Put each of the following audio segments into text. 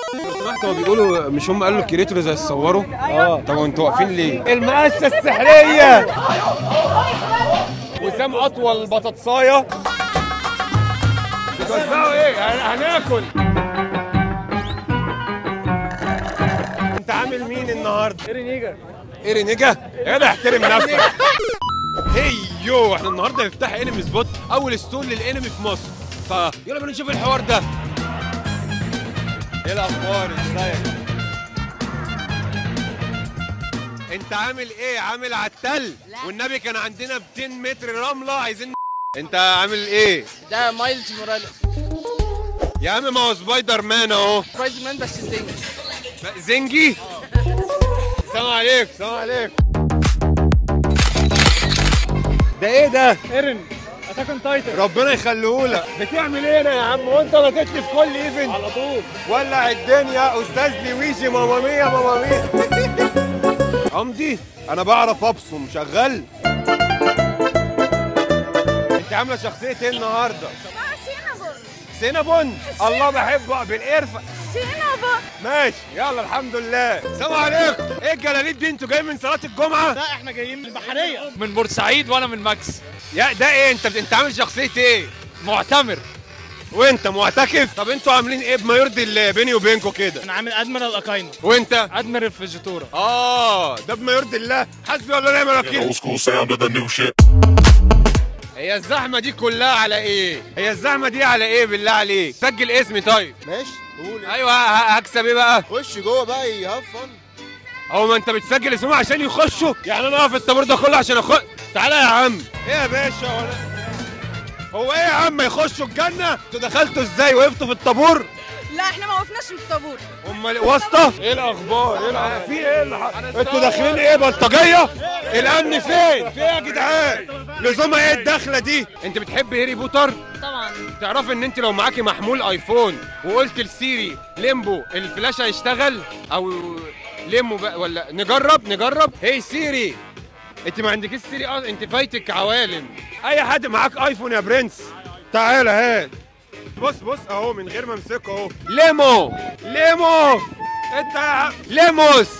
سمعت هو بيقولوا مش هم قالوا الكريتورز هيصوروا؟ اه طب انتوا واقفين ليه؟ المقشه السحريه وسام اطول بطاطسايه بتوزعوا ايه؟ هن- هناكل انت عامل مين النهارده؟ ايري نيجا ايري نيجا؟ يا ده احترم نفسك هيو احنا النهارده هنفتح انمي سبوت اول ستول للانمي في مصر فيلا بينا نشوف الحوار ده ايه الاخبار ازيك انت عامل ايه عامل على التل والنبي كان عندنا 200 متر رمله عايزين انت عامل ايه ده مايلز موراليس يا عم ما هو سبايدر مان اهو سبايدر مان بس زنجي زنجي السلام عليكم السلام عليكم ده ايه ده ايرن اتاك اون تايتن ربنا يخليهولك بتعمل ايه هنا يا عم وانت نطيت لي في كل ايفنت على طول ولع الدنيا استاذ لويجي ماما ميا ماما ميا عمدي انا بعرف ابصم شغال انت عامله شخصيه ايه النهارده سينابون سينابون الله بحبه بالقرفه سينابون ماشي يلا الحمد لله السلام عليكم ايه الجلاليب دي انتوا جايين من صلاه الجمعه لا احنا جايين من البحريه من بورسعيد وانا من ماكس يا ده ايه انت انت عامل شخصيه ايه معتمر وانت معتكف طب انتوا عاملين ايه بما يرضي الله بيني وبينكم كده انا عامل ادميرال اكاينو وانت ادميرال فيجيتورا اه ده بما يرضي الله حسبي الله ونعم الوكيل old school sound of the new shit. هي الزحمه دي كلها على ايه هي الزحمه دي على ايه بالله عليك سجل اسمي طيب ماشي قول ايوه ه- ه- هكسب ايه بقى خش جوه بقى يهاف فن هو ما انت بتسجل اسمهم عشان يخشوا يعني انا اقف الطابور ده كله عشان اخش تعالى يا عم ايه يا باشا ولا هو ايه يا عم يخشوا الجنه انتوا دخلتوا ازاي وقفتوا في الطابور لا احنا ما وقفناش في الطابور امال واسطه ايه الاخبار ايه الاخبار في ايه اللي ح- انتوا داخلين ايه بلطجيه الامن فين في ايه يا جدعان لزومها ايه الدخله دي انت بتحب هاري بوتر طبعا تعرف ان انت لو معاكي محمول ايفون وقلت لسيري ليمبو الفلاش هيشتغل او ليمبو بقى ولا نجرب نجرب هي سيري انت ما عندكيش سيري اه انت فايتك عوالم اي حد معاك ايفون يا برنس تعالى هات بص بص اهو من غير ما امسكه اهو ليمو ليمو انت يا عم ليموس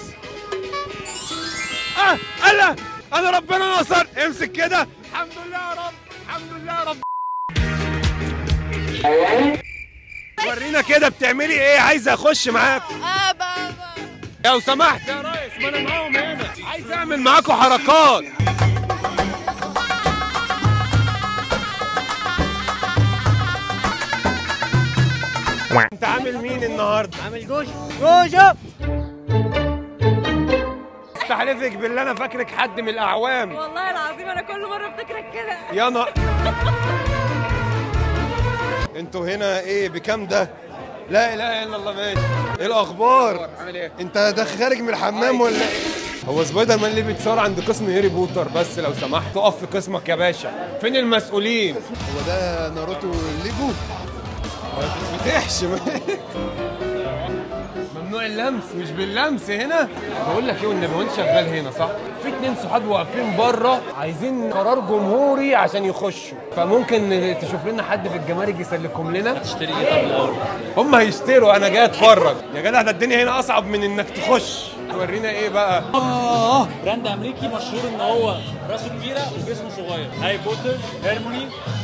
اه انا انا ربنا نصر امسك كده الحمد لله يا رب الحمد لله يا رب ورينا كده بتعملي ايه عايز اخش معاك اه بابا لو سمحت يا ريس ما انا معاهم هنا عايز اعمل معاكم حركات انت عامل مين النهارده عامل جوج جوجو استحلفك بالله انا فاكرك حد من الاعوام والله العظيم انا كل مره افتكرك كده يا نا انتوا هنا ايه بكام ده لا اله الا الله ماشي ايه الاخبار عامل ايه انت ده خارج من الحمام ولا ايه هو سبايدر مان ليه بيتصور عند قسم هاري بوتر بس لو سمحت تقف في قسمك يا باشا فين المسؤولين هو ده ناروتو ليجو ما تفتحش ممنوع اللمس مش باللمس هنا بقول لك ايه والنبي وانت شغال هنا صح في اتنين صحابي واقفين بره عايزين قرار جمهوري عشان يخشوا فممكن تشوف لنا حد في الجمارك يسلكهم لنا تشتري هم هيشتروا انا جاي اتفرج يا جدع ده الدنيا هنا اصعب من انك تخش تورينا ايه بقى براند امريكي مشهور ان هو راسه كبيره وجسمه صغير هاي بوتر هيرموني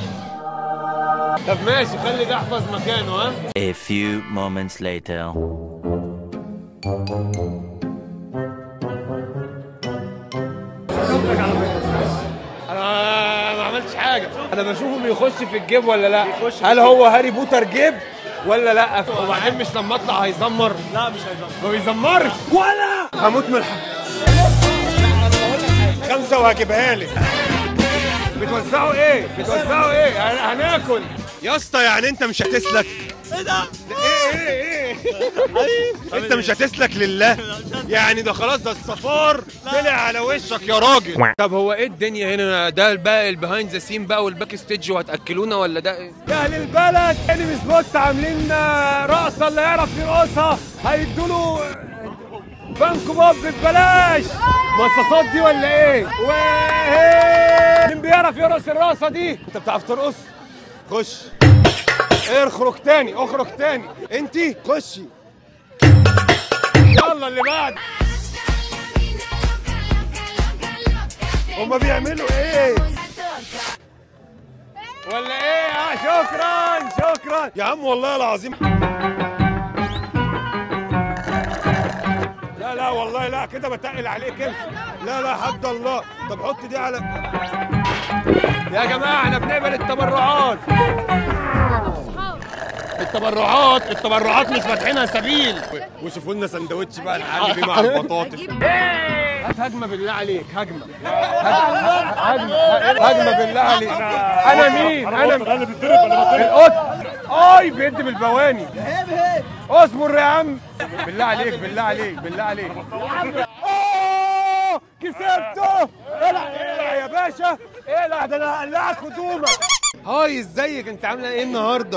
طب ماشي خلي ده احفظ مكانه ها A few moments later. انا ما عملتش حاجه انا بشوفه بيخش في الجيب ولا لا هل هو هاري بوتر جيب ولا لا وبعدين مش لما اطلع هيزمر لا مش هيزمر ما بيزمرش ولا هموت من الحق خمسة وهجيبها لك بتوزعوا ايه؟ بتوزعوا ايه؟ هن- هناكل يا اسطى يعني انت مش هتسلك؟ ايه ده؟ ايه ايه ايه؟ انت مش هتسلك لله؟ يعني ده خلاص ده الصفار طلع على وشك يا راجل طب هو ايه الدنيا هنا ده بقى البيهايند ذا سين بقى والباك ستيج وهتاكلونا ولا ده ايه؟ يا اهل البلد انمي سبوت عاملين رقصه اللي يعرف يرقصها هيدوا له بانكو باب ببلاش مصاصات دي ولا ايه؟ وهي مين بيعرف يرقص الرقصه دي؟ انت بتعرف ترقص؟ خش اخرج تاني اخرج تاني انتي خشي يلا اللي بعد هما بيعملوا ايه ولا ايه اه شكرا شكرا يا عم والله العظيم لا لا والله لا كده بتقل عليك انت لا لا حد الله طب حط دي على يا جماعه احنا بنقبل التبرعات التبرعات التبرعات مش فاتحينها سبيل وشوفوا لنا سندوتش بقى نعلي بيه مع البطاطس هات هجمه بالله عليك هجمه هجمه هجمه بالله عليك انا مين انا انا بتضرب انا القط اي بيد بالبواني اصبر يا عم بالله عليك بالله عليك بالله عليك أوه، كسبته العب العب يا باشا العب ده انا هقلعك هدومك هاي ازيك انت عامله ايه النهارده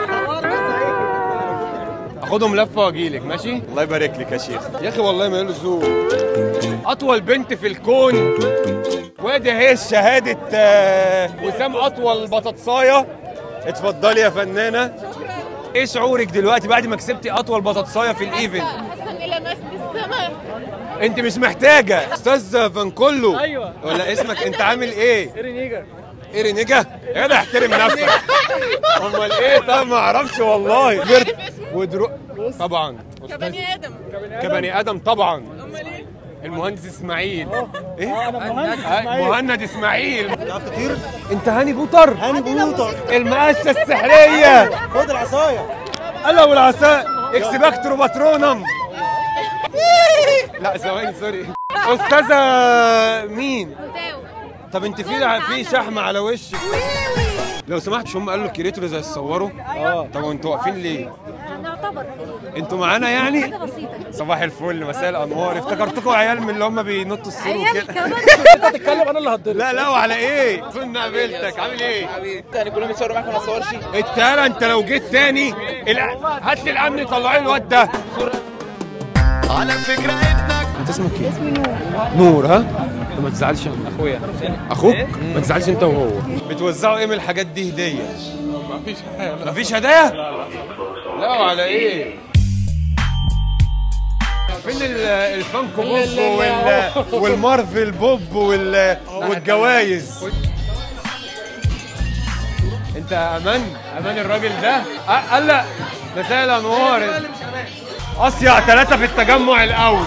اخدهم لفه واجيلك ماشي الله يبارك لك يا شيخ يا اخي والله ما يلزم اطول بنت في الكون وادي هي شهاده آه، وسام اطول بطاطسايه اتفضلي يا فنانه ايه شعورك دلوقتي بعد ما كسبتي اطول بطاطسايه في الايفنت حاسه اني لمست السما انت مش محتاجه استاذ فانكولو أيوة. ولا اسمك انت عامل ايه ايرين ايجر ايه نيجا يا ده احترم نفسك امال ايه طب ما اعرفش والله كبرت ودرو طبعا كبني ادم كبني ادم طبعا امال ايه المهندس اسماعيل ايه انا مهندس آه، مهند اسماعيل تعرف تطير انت هاني بوتر هاني بوتر المقشه السحريه خد العصايه الله والعصايه اكسبكترو باترونم لا ثواني سوري استاذه مين طب انت في في شحم على وشك لو سمحت مش هم قالوا الكريتورز هيتصوروا اه طب وانتوا واقفين ليه نعتبر انتوا معانا يعني حاجه بسيطه صباح الفل مساء الانوار افتكرتكم عيال من اللي هم بينطوا السور عيال وكده كمان تتكلم انا اللي هتضرب لا لا وعلى ايه كنا قابلتك عامل ايه يعني كلهم يتصوروا معاك ما اصورش التالة انت لو جيت تاني الأ- هات لي الامن يطلعوا لي الواد ده على فكرة ابنك انت اسمك ايه؟ اسمي نور نور ها؟ انت ما تزعلش اخويا اخوك؟ ما تزعلش انت وهو بتوزعوا ايه من الحاجات دي هديه؟ مفيش مفيش هدايا؟ لا وعلى ايه؟ فين ال- الفانكو بوب وال والمارفل بوب وال والجوايز انت امان امان الراجل ده أه، قال لا مساء الانوار اصيع ثلاثة في التجمع الاول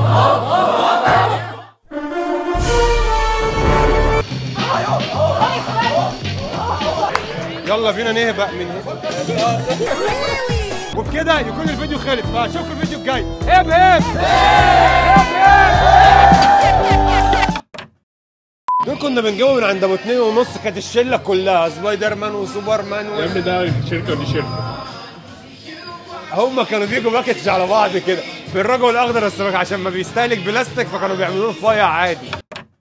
يلا بينا نهبق من هنا وبكده يكون الفيديو خلص فاشوفكم الفيديو الجاي هب هب دول كنا بنجيبهم من عند ابو اتنين ونص كانت الشله كلها سبايدر مان وسوبر مان و... ابني ده شركه ودي شركه هم كانوا بيجوا باكج على بعض كده بالرجل الاخضر بس عشان ما بيستهلك بلاستيك فكانوا بيعملوه رفيع عادي